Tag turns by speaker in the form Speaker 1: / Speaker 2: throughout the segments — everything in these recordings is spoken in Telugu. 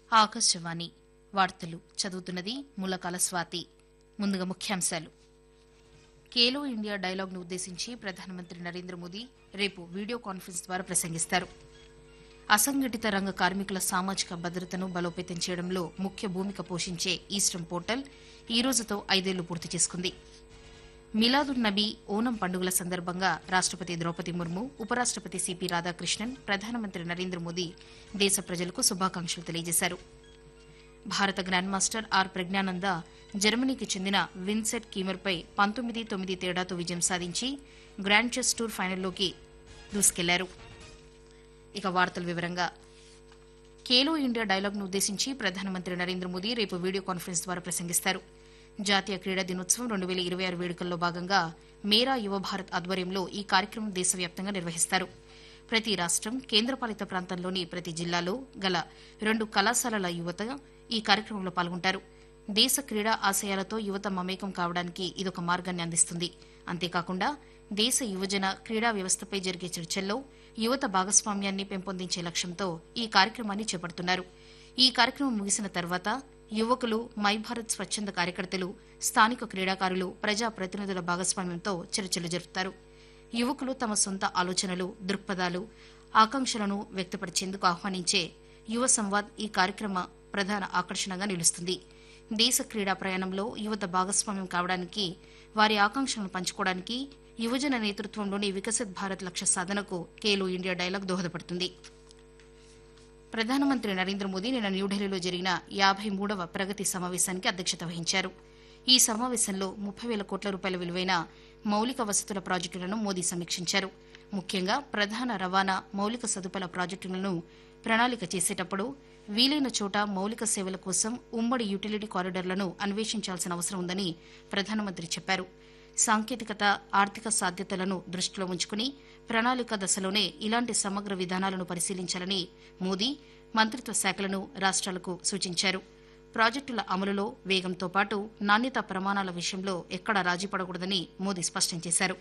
Speaker 1: ఆకాశవాణి వార్తలు చదువుతున్నది ములకాల స్వాతి ముందుగా ముఖ్యాంశాలు ఖేలో ఇండియా డైలాగ్ను ఉద్దేశించి ప్రధానమంత్రి నరేంద్ర మోదీ రేపు వీడియో కాన్ఫరెన్స్ ద్వారా ప్రసంగిస్తారు అసంఘటిత రంగ కార్మికుల సామాజిక భద్రతను బలోపేతం చేయడంలో ముఖ్య భూమిక పోషించే ఈస్టర్న్ పోర్టల్ ఈ రోజుతో ఐదేళ్లు పూర్తి చేసుకుంది మిలాదున్ నబీ ఓనం పండుగల సందర్భంగా రాష్టపతి ద్రౌపది ముర్ము ఉపరాష్టపతి సిపి రాధాకృష్ణన్ ప్రధానమంత్రి నరేంద్ర మోదీ దేశ ప్రజలకు శుభాకాంక్షలు తెలియజేశారు భారత గ్రాండ్ మాస్టర్ ఆర్ ప్రజ్ఞానంద జర్మనీకి చెందిన విన్సెట్ కీమర్పై పంతొమ్మిది తొమ్మిది తేడాతో విజయం సాధించి గ్రాండ్ చెస్ టూర్ ఫైనల్లోకి దూసుకెళ్లారు ఇక వార్తల వివరంగా ఖేలో ఇండియా డైలాగ్ను ఉద్దేశించి ప్రధానమంత్రి నరేంద్ర మోదీ రేపు వీడియో కాన్ఫరెన్స్ ద్వారా ప్రసంగిస్తారు జాతీయ క్రీడా దినోత్సవం రెండు వేల ఇరవై ఆరు వేడుకల్లో భాగంగా మేరా యువ భారత్ ఆధ్వర్యంలో ఈ కార్యక్రమం దేశవ్యాప్తంగా నిర్వహిస్తారు ప్రతి రాష్టం కేంద్రపాలిత ప్రాంతంలోని ప్రతి జిల్లాలో గల రెండు కళాశాలల యువత ఈ కార్యక్రమంలో పాల్గొంటారు దేశ క్రీడా ఆశయాలతో యువత మమేకం కావడానికి ఇదొక మార్గాన్ని అందిస్తుంది అంతేకాకుండా దేశ యువజన క్రీడా వ్యవస్థపై జరిగే చర్చల్లో యువత భాగస్వామ్యాన్ని పెంపొందించే లక్ష్యంతో ఈ కార్యక్రమాన్ని చేపడుతున్నారు ఈ కార్యక్రమం ముగిసిన తర్వాత యువకులు మై భారత్ స్వచ్ఛంద కార్యకర్తలు స్థానిక క్రీడాకారులు ప్రజా ప్రతినిధుల భాగస్వామ్యంతో చర్చలు జరుపుతారు యువకులు తమ సొంత ఆలోచనలు దృక్పథాలు ఆకాంక్షలను వ్యక్తపరిచేందుకు ఆహ్వానించే యువ సంవాద్ ఈ కార్యక్రమ ప్రధాన ఆకర్షణగా నిలుస్తుంది దేశ క్రీడా ప్రయాణంలో యువత భాగస్వామ్యం కావడానికి వారి ఆకాంక్షలను పంచుకోవడానికి యువజన నేతృత్వంలోని వికసిత్ భారత్ లక్ష్య సాధనకు ఖేలో ఇండియా డైలాగ్ దోహదపడుతుంది ప్రధానమంత్రి నరేంద్ర మోదీ నిన్న న్యూఢిల్లీలో జరిగిన యాభై మూడవ ప్రగతి సమావేశానికి అధ్యక్షత వహించారు ఈ సమావేశంలో ముప్పై వేల కోట్ల రూపాయల విలువైన మౌలిక వసతుల ప్రాజెక్టులను మోదీ సమీక్షించారు ముఖ్యంగా ప్రధాన రవాణా మౌలిక సదుపాయాల ప్రాజెక్టులను ప్రణాళిక చేసేటప్పుడు వీలైన చోట మౌలిక సేవల కోసం ఉమ్మడి యూటిలిటీ కారిడార్లను అన్వేషించాల్సిన అవసరం ఉందని ప్రధానమంత్రి చెప్పారు సాంకేతికత ఆర్థిక సాధ్యతలను దృష్టిలో ఉంచుకుని ప్రణాళిక దశలోనే ఇలాంటి సమగ్ర విధానాలను పరిశీలించాలని మోదీ మంత్రిత్వ శాఖలను రాష్ట్రాలకు సూచించారు ప్రాజెక్టుల అమలులో వేగంతో పాటు నాణ్యత ప్రమాణాల విషయంలో ఎక్కడా రాజీ పడకూడదని మోదీ స్పష్టం చేశారు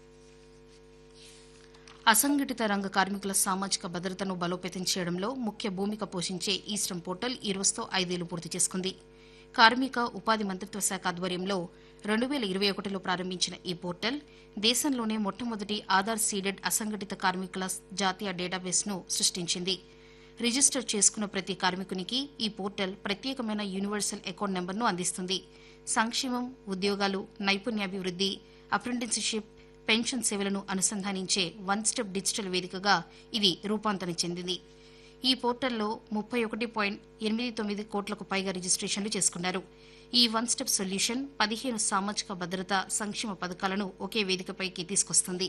Speaker 1: అసంఘటిత రంగ కార్మికుల సామాజిక భద్రతను బలోపేతం చేయడంలో ముఖ్య భూమిక పోషించే ఈస్టర్న్ పోర్టల్ ఈ రోజుతో ఐదేళ్లు పూర్తి చేసుకుంది కార్మిక ఉపాధి మంత్రిత్వ శాఖ ఆధ్వర్యంలో రెండు వేల ఇరవై ఒకటిలో ప్రారంభించిన ఈ పోర్టల్ దేశంలోనే మొట్టమొదటి ఆధార్ సీడెడ్ అసంఘటిత కార్మికుల జాతీయ డేటాబేస్ను సృష్టించింది రిజిస్టర్ చేసుకున్న ప్రతి కార్మికునికి ఈ పోర్టల్ ప్రత్యేకమైన యూనివర్సల్ అకౌంట్ నెంబర్ను అందిస్తుంది సంక్షేమం ఉద్యోగాలు నైపుణ్యాభివృద్ది అప్రెంటిస్షిప్ పెన్షన్ సేవలను అనుసంధానించే వన్ స్టెప్ డిజిటల్ వేదికగా ఇది రూపాంతరం చెందింది ఈ పోర్టల్లో ముప్పై ఒకటి పాయింట్ ఎనిమిది తొమ్మిది కోట్లకు పైగా రిజిస్ట్రేషన్లు చేసుకున్నారు ఈ వన్ స్టెప్ సొల్యూషన్ పదిహేను సామాజిక భద్రత సంక్షేమ పథకాలను ఒకే వేదికపైకి తీసుకొస్తుంది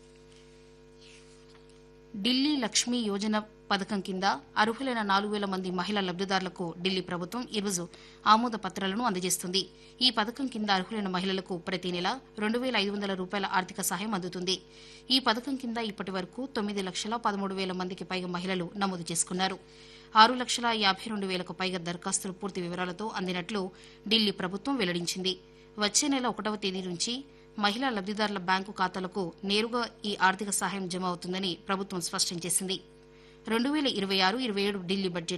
Speaker 1: ఢిల్లీ లక్ష్మీ యోజన పథకం కింద అర్హులైన నాలుగు వేల మంది మహిళా లబ్దిదారులకు ఢిల్లీ ప్రభుత్వం ఈరోజు ఆమోద పత్రాలను అందజేస్తుంది ఈ పథకం కింద అర్హులైన మహిళలకు ప్రతి నెల రెండు వేల ఐదు వందల రూపాయల ఆర్థిక సహాయం అందుతుంది ఈ పథకం కింద ఇప్పటి వరకు తొమ్మిది లక్షల పదమూడు వేల మందికి పైగా మహిళలు నమోదు చేసుకున్నారు ఆరు లక్షల యాభై రెండు వేలకు పైగా దరఖాస్తులు పూర్తి వివరాలతో అందినట్లు ఢిల్లీ ప్రభుత్వం వెల్లడించింది వచ్చే నెల ఒకటవ తేదీ నుంచి మహిళా లబ్దిదారుల బ్యాంకు ఖాతాలకు నేరుగా ఈ ఆర్థిక సహాయం జమ అవుతుందని ప్రభుత్వం స్పష్టం చేసింది రెండు వేల ఇరవై ఆరు ఇరవై ఏడు ఢిల్లీ బడ్జెట్